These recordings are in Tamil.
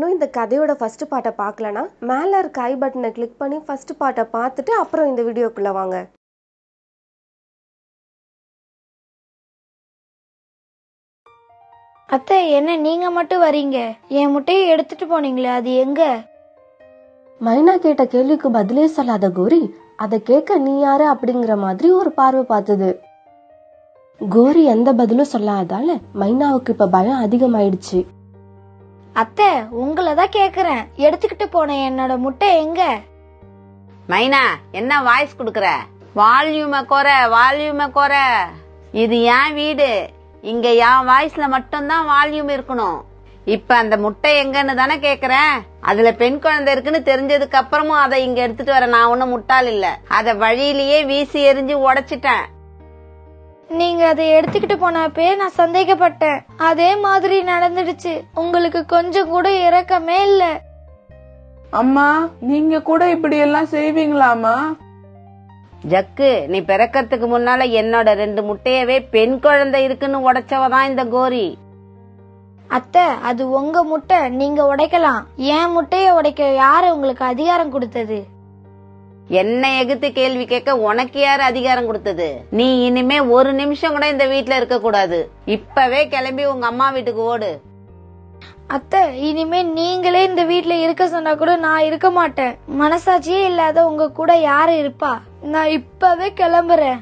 இன்னும் இந்த கதையோட ஃபர்ஸ்ட் பார்ட்டை பார்க்கலனா மேலே இருக்க ஐ பட்டனை கிளிக் பண்ணி ஃபர்ஸ்ட் பார்ட்டை பார்த்துட்டு அப்புறம் இந்த வீடியோக்குள்ளே வாங்க அத்தை என்ன நீங்க மட்டும் வரீங்க என் முட்டையை எடுத்துட்டு போனீங்களே அது எங்க மைனா கேட்ட கேள்விக்கு பதிலே சொல்லாத கோரி அதை கேட்க நீ யாரு அப்படிங்கிற மாதிரி ஒரு பார்வை பார்த்தது கோரி எந்த பதிலும் சொல்லாதால மைனாவுக்கு இப்ப பயம் அதிகமாயிடுச்சு அத்தை உங்களை தான் கேக்குறேன் எடுத்துக்கிட்டு போன என்னோட முட்டை எங்க மைனா என்ன வாய்ஸ் குடுக்கற வால்யூம குறை வால்யூம குறை இது என் வீடு இங்க என் வாய்ஸ்ல மட்டும்தான் வால்யூம் இருக்கணும் இப்ப அந்த முட்டை எங்கன்னு தானே கேக்குறேன் அதுல பெண் குழந்தை இருக்குன்னு தெரிஞ்சதுக்கு அப்புறமும் அதை இங்க எடுத்துட்டு வர நான் ஒண்ணும் முட்டாள் இல்ல அத வழியிலேயே வீசி எரிஞ்சு உடைச்சிட்டேன் நீங்க அதை எடுத்துக்கிட்டு போனப்பே நான் சந்தேகப்பட்டேன் அதே மாதிரி நடந்துடுச்சு உங்களுக்கு கொஞ்சம் கூட இரக்கமே இல்ல அம்மா நீங்க கூட இப்படி எல்லாம் செய்வீங்களாமா ஜக்கு நீ பிறக்கறதுக்கு முன்னால என்னோட ரெண்டு முட்டையவே பெண் குழந்தை இருக்குன்னு உடைச்சவதான் இந்த கோரி அத்தை அது உங்க முட்டை நீங்க உடைக்கலாம் என் முட்டைய உடைக்க யாரு உங்களுக்கு அதிகாரம் கொடுத்தது என்ன எகுத்து கேள்வி கேட்க உனக்கு யாரு அதிகாரம் கொடுத்தது நீ இனிமே ஒரு நிமிஷம் கூட இந்த வீட்ல இருக்க கூடாது இப்பவே கிளம்பி உங்க அம்மா வீட்டுக்கு ஓடு அத்தை இனிமே நீங்களே இந்த வீட்ல இருக்க சொன்னா கூட நான் இருக்க மாட்டேன் மனசாட்சியே இல்லாத உங்க கூட யாரு இருப்பா நான் இப்பவே கிளம்புறேன்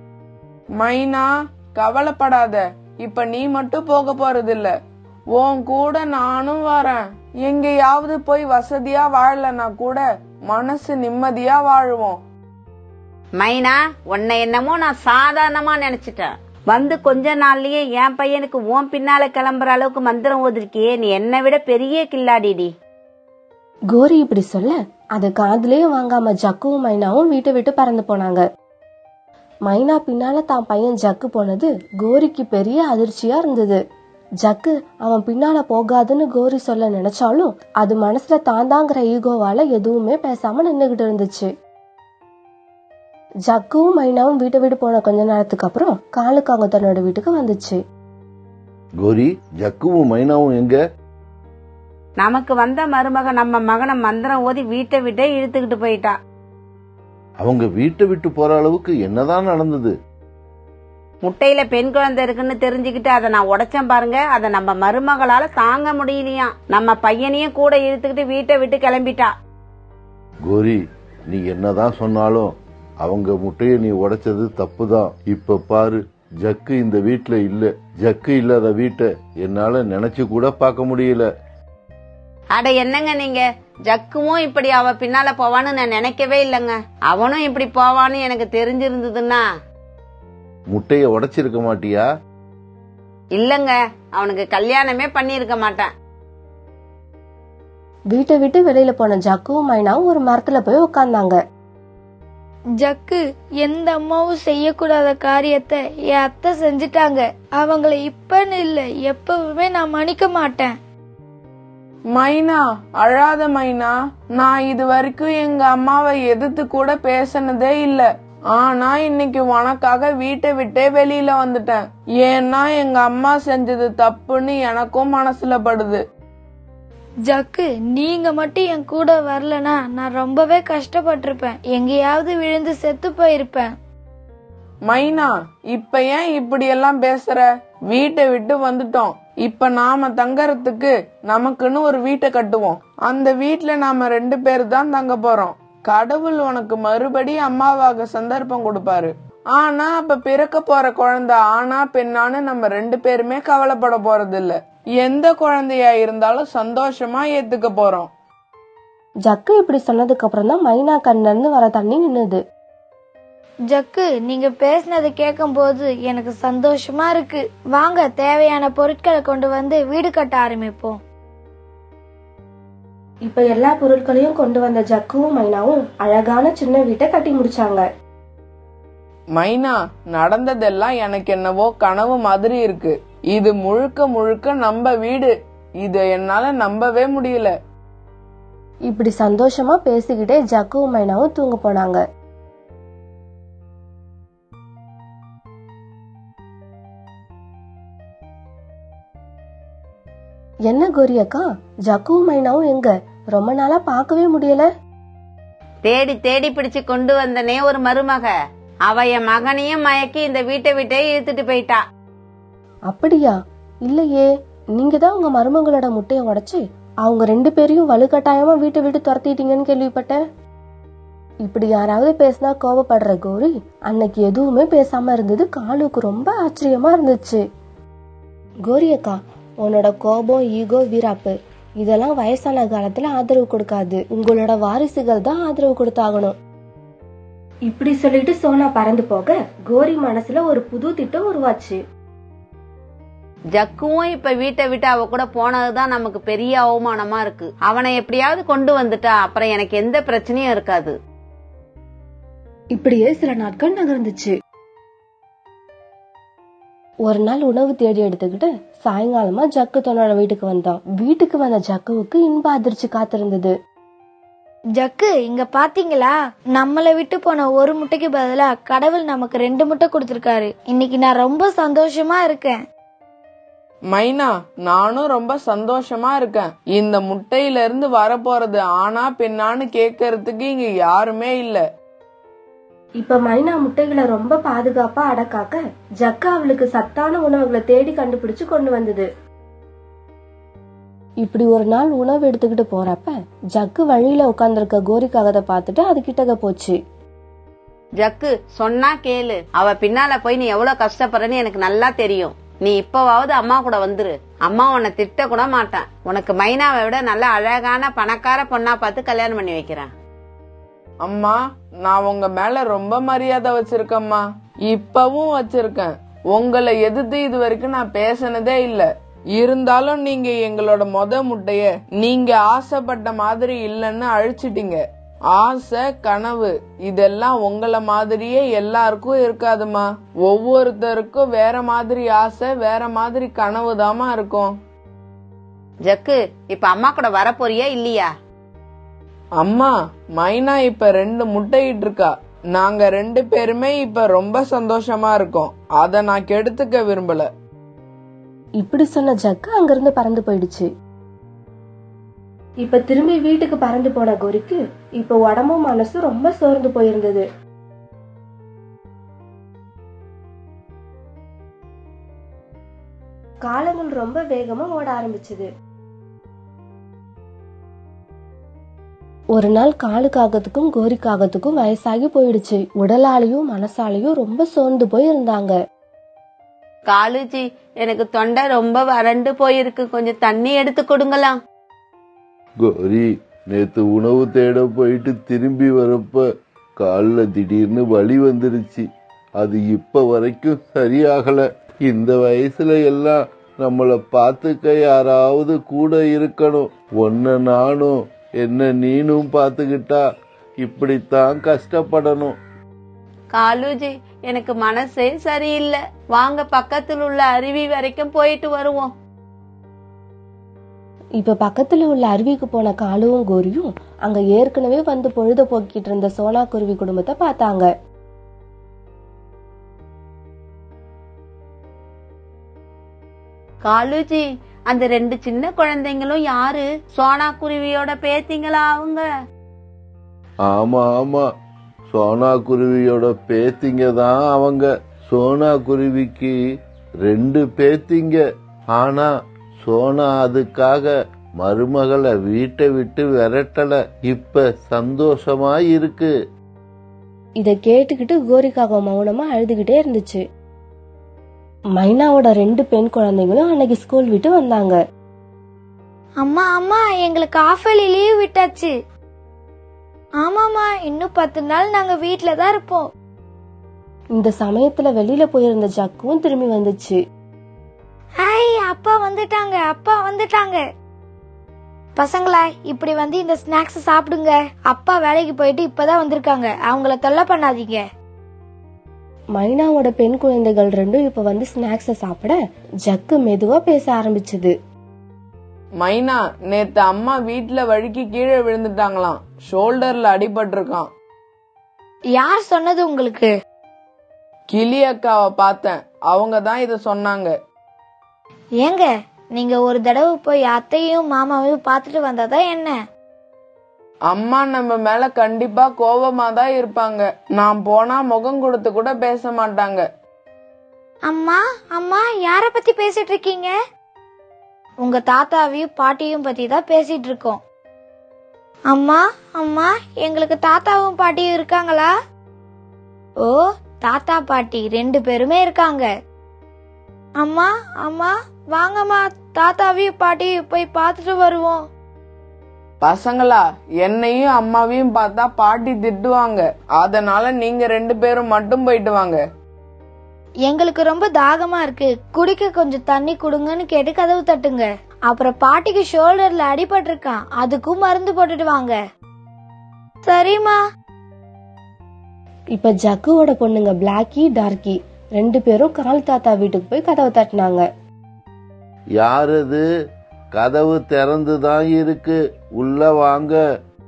மைனா கவலைப்படாத இப்ப நீ மட்டும் போக போறதில்ல உன் கூட நானும் வரேன் எங்கேயாவது போய் வசதியா வாழலனா கூட மனசு நிம்மதியா வாழுவோம் மைனா உன்னை என்னமோ நான் சாதாரணமா நினைச்சிட்டேன் வந்து கொஞ்ச நாள்லயே என் பையனுக்கு உன் பின்னால கிளம்புற அளவுக்கு மந்திரம் ஓதிருக்கியே நீ என்னை விட பெரிய கில்லாடிடி கோரி இப்படி சொல்ல அது காதுலயே வாங்காம ஜக்குவும் மைனாவும் வீட்டை விட்டு பறந்து போனாங்க மைனா பின்னால தான் பையன் ஜக்கு போனது கோரிக்கு பெரிய அதிர்ச்சியா இருந்தது ஜக்கு அவன் பின்னால போகாதுன்னு கோரி சொல்ல நினைச்சாலும் அது மனசுல தாந்தாங்கிற ஈகோவால எதுவுமே பேசாம நின்னுகிட்டு இருந்துச்சு ஜக்குவும் மைனாவும் வீட்டை விட்டு போன கொஞ்ச நேரத்துக்கு அப்புறம் காலுக்காங்க தன்னோட வீட்டுக்கு வந்துச்சு கோரி ஜக்குவும் மைனாவும் எங்க நமக்கு வந்த மருமக நம்ம மகனை மந்திரம் ஓதி வீட்டை விட்டே இழுத்துக்கிட்டு போயிட்டா அவங்க வீட்டை விட்டு போற அளவுக்கு என்னதான் நடந்தது முட்டையில பெண் குழந்தை இருக்குன்னு தெரிஞ்சுக்கிட்டு அதை நான் உடைச்சேன் பாருங்க அதை நம்ம மருமகளால தாங்க முடியலையாம் நம்ம பையனையும் கூட இழுத்துக்கிட்டு வீட்டை விட்டு கிளம்பிட்டா கோரி நீ என்னதான் சொன்னாலும் அவங்க முட்டைய நீ உடைச்சது தப்புதான் இப்ப பாரு ஜக்கு இந்த வீட்ல இல்ல ஜக்கு இல்லாத வீட்டை என்னால நினைச்சு கூட பார்க்க முடியல அட என்னங்க நீங்க ஜக்குவும் இப்படி அவ பின்னால போவான்னு நான் நினைக்கவே இல்லைங்க அவனும் இப்படி போவான்னு எனக்கு தெரிஞ்சிருந்ததுன்னா முட்டைய உடைச்சிருக்க மாட்டியா இல்லங்க அவனுக்கு கல்யாணமே பண்ணியிருக்க மாட்டேன் வீட்டை விட்டு வெளியில போன ஜக்குவும் மைனாவும் ஒரு மரத்துல போய் உட்கார்ந்தாங்க ஜக்கு எந்த அம்மாவும் செய்யக்கூடாத காரியத்தை என் அத்தை செஞ்சுட்டாங்க அவங்கள இப்பன்னு இல்ல எப்பவுமே நான் மன்னிக்க மாட்டேன் மைனா அழாத மைனா நான் இது வரைக்கும் எங்க அம்மாவை எதிர்த்து கூட பேசினதே இல்ல ஆனா இன்னைக்கு உனக்காக வீட்டை விட்டே வெளியில வந்துட்டேன் ஏன்னா எங்க அம்மா செஞ்சது தப்புன்னு எனக்கும் மனசுல படுது ஜக்கு நீங்க மட்டும் என் கூட வரலனா நான் ரொம்பவே கஷ்டப்பட்டிருப்பேன் எங்கேயாவது விழுந்து செத்து போயிருப்பேன் மைனா இப்ப ஏன் இப்படி எல்லாம் பேசுற வீட்டை விட்டு வந்துட்டோம் இப்ப நாம தங்கறதுக்கு நமக்குன்னு ஒரு வீட்டை கட்டுவோம் அந்த வீட்ல நாம ரெண்டு பேர் தான் தங்க போறோம் கடவுள் உனக்கு மறுபடி அம்மாவாக சந்தர்ப்பம் கொடுப்பாரு ஆனா அப்ப பிறக்க போற குழந்தை ஆனா பெண்ணான்னு நம்ம ரெண்டு பேருமே கவலைப்பட போறது இல்ல எந்த குழந்தையா இருந்தாலும் சந்தோஷமா ஏத்துக்க போறோம் ஜக்கு இப்படி சொன்னதுக்கு அப்புறம் தான் மைனா கண்ணுல இருந்து வர தண்ணி நின்னுது ஜக்கு நீங்க பேசினதை கேட்கும்போது எனக்கு சந்தோஷமா இருக்கு வாங்க தேவையான பொருட்களை கொண்டு வந்து வீடு கட்ட ஆரம்பிப்போம் இப்ப எல்லா பொருட்களையும் கொண்டு வந்த ஜக்குவும் மைனாவும் அழகான சின்ன வீட்டை கட்டி முடிச்சாங்க மைனா நடந்ததெல்லாம் எனக்கு என்னவோ கனவு மாதிரி இருக்கு இது முழுக்க முழுக்க நம்ம வீடு இத என்னால நம்பவே முடியல இப்படி சந்தோஷமா பேசிக்கிட்டே ஜக்குவும் மைனாவும் தூங்க போனாங்க என்ன கோரி அக்கா ஜக்குவும் மைனாவும் எங்க ரொம்ப நாளா பார்க்கவே முடியல தேடி தேடி பிடிச்சு கொண்டு வந்தனே ஒரு மருமக அவ என் மகனையும் மயக்கி இந்த வீட்டை விட்டே இழுத்துட்டு போயிட்டா அப்படியா இல்லையே நீங்க தான் உங்க மருமகளோட முட்டைய உடைச்சு அவங்க ரெண்டு பேரையும் வலுக்கட்டாயமா வீட்டை விட்டு துரத்திட்டீங்கன்னு கேள்விப்பட்டேன் இப்படி யாராவது பேசினா கோபப்படுற கோரி அன்னைக்கு எதுவுமே பேசாம இருந்தது காலுக்கு ரொம்ப ஆச்சரியமா இருந்துச்சு கோரி அக்கா உன்னோட கோபம் ஈகோ வீராப்பு இதெல்லாம் வயசான காலத்துல ஆதரவு கொடுக்காது உங்களோட வாரிசுகள் தான் ஆதரவு கொடுத்தாகணும் இப்படி சொல்லிட்டு சோனா பறந்து போக கோரி மனசுல ஒரு புது திட்டம் உருவாச்சு ஜக்குவும் இப்ப வீட்டை விட்டு அவ கூட போனதுதான் நமக்கு பெரிய அவமானமா இருக்கு அவனை எப்படியாவது கொண்டு வந்துட்டா அப்புறம் எனக்கு எந்த பிரச்சனையும் இருக்காது இப்படியே சில நாட்கள் நகர்ந்துச்சு ஒரு நாள் உணவு தேடி எடுத்துக்கிட்டு சாயங்காலமா ஜக்கு தன்னோட வீட்டுக்கு வந்தான் வீட்டுக்கு வந்த ஜக்குவுக்கு இன்ப அதிர்ச்சி காத்திருந்தது ஜக்கு இங்க பாத்தீங்களா நம்மள விட்டு போன ஒரு முட்டைக்கு பதிலா கடவுள் நமக்கு ரெண்டு முட்டை கொடுத்திருக்காரு இன்னைக்கு நான் ரொம்ப சந்தோஷமா இருக்கேன் மைனா நானும் ரொம்ப சந்தோஷமா இருக்கேன் இந்த முட்டையில இருந்து வரப்போறது ஆனா பெண்ணான்னு கேக்குறதுக்கு இங்க யாருமே இல்ல இப்ப மைனா முட்டைகளை ரொம்ப பாதுகாப்பா அடக்காக்க ஜக்கு அவளுக்கு சத்தான உணவுகளை தேடி கண்டுபிடிச்சு கொண்டு வந்தது இப்படி ஒரு நாள் உணவு எடுத்துக்கிட்டு போறப்ப ஜக்கு வழியில உட்கார்ந்திருக்க கோரிக்காகத பார்த்துட்டு அது கிட்டக போச்சு ஜக்கு சொன்னா கேளு அவ பின்னால போய் நீ எவ்வளவு கஷ்டப்படுறன்னு எனக்கு நல்லா தெரியும் நீ இப்பவாவது அம்மா கூட வந்துரு அம்மா உன்னை திட்ட கூட மாட்டேன் உனக்கு மைனாவை விட நல்ல அழகான பணக்கார பொண்ணா பார்த்து கல்யாணம் பண்ணி வைக்கிறேன் அம்மா நான் உங்க மேல ரொம்ப மரியாதை வச்சிருக்கேம்மா இப்பவும் வச்சிருக்கேன் உங்களை எதிர்த்து இது வரைக்கும் நான் பேசினதே இல்ல இருந்தாலும் நீங்க எங்களோட மொத முட்டைய நீங்க ஆசைப்பட்ட மாதிரி இல்லைன்னு அழிச்சிட்டீங்க ஆசை கனவு இதெல்லாம் உங்கள மாதிரியே எல்லாருக்கும் இருக்காதுமா ஒவ்வொருத்தருக்கும் வேற மாதிரி ஆசை வேற மாதிரி கனவு தாமா இருக்கும் ஜக்கு இப்ப அம்மா கூட வரப்போறியா இல்லையா அம்மா மைனா இப்ப ரெண்டு முட்டையிட்டு இருக்கா நாங்க ரெண்டு பேருமே இப்ப ரொம்ப சந்தோஷமா இருக்கோம் அத நான் கெடுத்துக்க விரும்பல இப்படி சொன்ன ஜக்கு அங்கிருந்து பறந்து போயிடுச்சு இப்ப திரும்பி வீட்டுக்கு பறந்து போன கோரிக்கு இப்ப உடம்பும் மனசும் ரொம்ப சோர்ந்து போயிருந்தது காலங்கள் ரொம்ப வேகமா ஓட ஆரம்பிச்சது ஒரு நாள் காலுக்காகத்துக்கும் கோரிக்காகத்துக்கும் வயசாகி போயிடுச்சு உடலாலையும் மனசாலையும் ரொம்ப சோர்ந்து போய் இருந்தாங்க காலுஜி எனக்கு தொண்டை ரொம்ப வறண்டு போயிருக்கு கொஞ்சம் தண்ணி எடுத்து கொடுங்களாம் கோரி நேத்து உணவு தேட போயிட்டு திரும்பி வரப்ப கால்ல திடீர்னு வலி வந்துருச்சு அது இப்ப வரைக்கும் சரியாகல இந்த வயசுல எல்லாம் நம்மள பாத்துக்க யாராவது கூட இருக்கணும் ஒன்ன நானும் என்ன நீனும் பாத்துக்கிட்டா இப்படித்தான் கஷ்டப்படணும் காலுஜி எனக்கு மனசே சரியில்லை வாங்க பக்கத்தில் உள்ள அருவி வரைக்கும் போயிட்டு வருவோம் இப்ப பக்கத்துல உள்ள அருவிக்கு போன காலுவும் கோரியும் அங்க ஏற்கனவே வந்து பொழுத போக்கிட்டு இருந்த சோனா குருவி குடும்பத்தை பார்த்தாங்க காலுஜி அந்த ரெண்டு சின்ன குழந்தைங்களும் யாரு சோனா குருவியோட பேத்திங்களா அவங்க ஆமா ஆமா சோனா குருவியோட பேத்திங்க தான் அவங்க சோனா குருவிக்கு ரெண்டு பேத்திங்க ஆனா சோனா அதுக்காக மருமகளை வீட்டை விட்டு விரட்டல இப்ப சந்தோஷமா இருக்கு இத கேட்டுக்கிட்டு கோரிக்காக மௌனமா அழுதுகிட்டே இருந்துச்சு மைனாவோட ரெண்டு பெண் குழந்தைங்களும் அன்னைக்கு ஸ்கூல் விட்டு வந்தாங்க அம்மா அம்மா எங்களுக்கு ஆஃபலி லீவ் விட்டாச்சு ஆமாமா இன்னும் பத்து நாள் நாங்க வீட்ல தான் இருப்போம் இந்த சமயத்துல வெளியில போயிருந்த ஜக்குவும் திரும்பி வந்துச்சு ஹாய் அப்பா வந்துட்டாங்க அப்பா வந்துட்டாங்க பசங்களா இப்படி வந்து இந்த ஸ்நாக்ஸ் சாப்பிடுங்க அப்பா வேலைக்கு போயிட்டு இப்பதான் வந்திருக்காங்க அவங்கள தொல்லை பண்ணாதீங்க மைனாவோட பெண் குழந்தைகள் ரெண்டும் இப்ப வந்து ஸ்நாக்ஸ சாப்பிட ஜக்கு மெதுவா பேச ஆரம்பிச்சது மைனா நேத்து அம்மா வீட்ல வழுக்கி கீழே விழுந்துட்டாங்களாம் ஷோல்டர்ல அடிபட்டிருக்கான் யார் சொன்னது உங்களுக்கு கிளி அக்காவை பார்த்தேன் அவங்க தான் இத சொன்னாங்க ஏங்க நீங்க ஒரு தடவை போய் அத்தையும் மாமாவையும் பார்த்துட்டு வந்தாதான் என்ன அம்மா நம்ம மேல கண்டிப்பா கோவமா தான் இருப்பாங்க நான் போனா முகம் கொடுத்து கூட பேச மாட்டாங்க அம்மா அம்மா யார பத்தி பேசிட்டு இருக்கீங்க உங்க தாத்தாவையும் பாட்டியும் பத்தி தான் பேசிட்டு இருக்கோம் அம்மா அம்மா எங்களுக்கு தாத்தாவும் பாட்டியும் இருக்காங்களா ஓ தாத்தா பாட்டி ரெண்டு பேருமே இருக்காங்க அம்மா அம்மா வாங்கம்மா தாத்தாவையும் பாட்டியும் போய் பார்த்துட்டு வருவோம் பசங்களா என்னையும் அம்மாவையும் பார்த்தா பாட்டி திட்டுவாங்க அதனால நீங்க ரெண்டு பேரும் மட்டும் போயிட்டு வாங்க எங்களுக்கு ரொம்ப தாகமா இருக்கு குடிக்க கொஞ்சம் தண்ணி கொடுங்கன்னு கேட்டு கதவு தட்டுங்க அப்புறம் பாட்டிக்கு ஷோல்டர்ல அடிபட்டிருக்கான் அதுக்கும் மருந்து போட்டுட்டு வாங்க சரிம்மா இப்ப ஜக்குவோட பொண்ணுங்க பிளாக்கி டார்க்கி ரெண்டு பேரும் கால் தாத்தா வீட்டுக்கு போய் கதவை தட்டினாங்க யாரது கதவு திறந்துதான் இருக்கு உள்ள வாங்க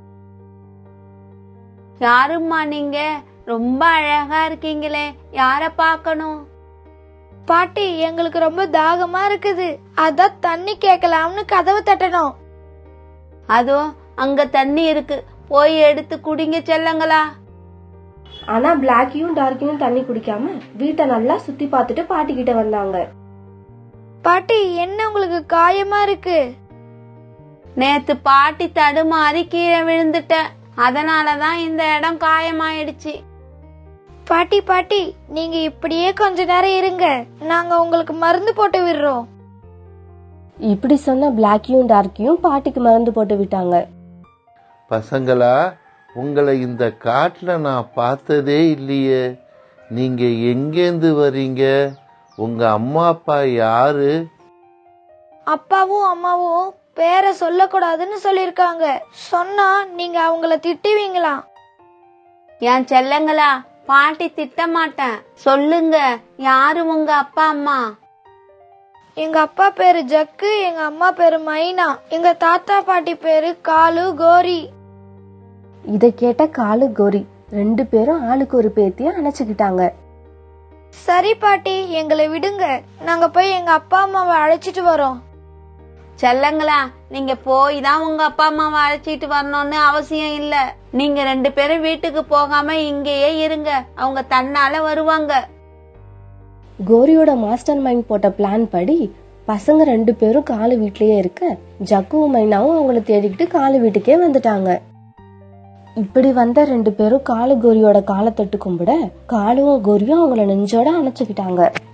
யாரும்மா நீங்க ரொம்ப அழகா இருக்கீங்களே யார பார்க்கணும் பாட்டி எங்களுக்கு ரொம்ப தாகமா இருக்குது அதான் தண்ணி கேட்கலாம்னு கதவு தட்டணும் அதோ அங்க தண்ணி இருக்கு போய் எடுத்து குடிங்க செல்லங்களா ஆனா பிளாக்கியும் டார்க்கியும் தண்ணி குடிக்காம வீட்டை நல்லா சுத்தி பார்த்துட்டு பாட்டி கிட்ட வந்தாங்க பாட்டி என்ன உங்களுக்கு காயமா இருக்கு நேத்து பாட்டி தடுமாறி கீழே விழுந்துட்டேன் அதனாலதான் இந்த இடம் காயமாயிடுச்சு பாட்டி பாட்டி நீங்க இப்படியே கொஞ்ச நேரம் இருங்க நாங்க உங்களுக்கு மருந்து போட்டு விடுறோம் இப்படி சொன்ன பிளாக்கியும் டார்க்கியும் பாட்டிக்கு மருந்து போட்டு விட்டாங்க பசங்களா உங்களை இந்த காட்டுல நான் பார்த்ததே இல்லையே நீங்க எங்கேந்து வர்றீங்க உங்க அம்மா அப்பா யாரு அப்பாவும் அம்மாவும் பேரை சொல்லக்கூடாதுன்னு சொல்லிருக்காங்க சொன்னா நீங்க அவங்கள திட்டுவீங்களாம் என் செல்லங்களா பாட்டி திட்ட மாட்டேன் சொல்லுங்க யாரு உங்க அப்பா அம்மா எங்க அப்பா பேரு ஜக்கு எங்க அம்மா பேரு மைனா எங்க தாத்தா பாட்டி பேரு காலு கோரி இதை கேட்ட காலு கோரி ரெண்டு பேரும் ஆளுக்கு ஒரு பேத்திய அணைச்சுக்கிட்டாங்க சரி பாட்டி எங்களை விடுங்க நாங்க போய் எங்க அப்பா அம்மாவை அழைச்சிட்டு வரோம் செல்லங்களா நீங்க போய் தான் உங்க அப்பா அம்மாவை அழைச்சிட்டு வரணும்னு அவசியம் இல்ல நீங்க ரெண்டு பேரும் வீட்டுக்கு போகாம இங்கேயே இருங்க அவங்க தன்னால வருவாங்க கோரியோட மாஸ்டர் மைண்ட் போட்ட பிளான் படி பசங்க ரெண்டு பேரும் காலு வீட்லயே இருக்க ஜக்குவும் மைனாவும் அவங்கள தேடிக்கிட்டு காலு வீட்டுக்கே வந்துட்டாங்க இப்படி வந்த ரெண்டு பேரும் காலு கோரியோட காலை தொட்டு கும்பிட காலுவும் கோரியும் அவங்கள நெஞ்சோட அணைச்சுக்கிட்டாங்க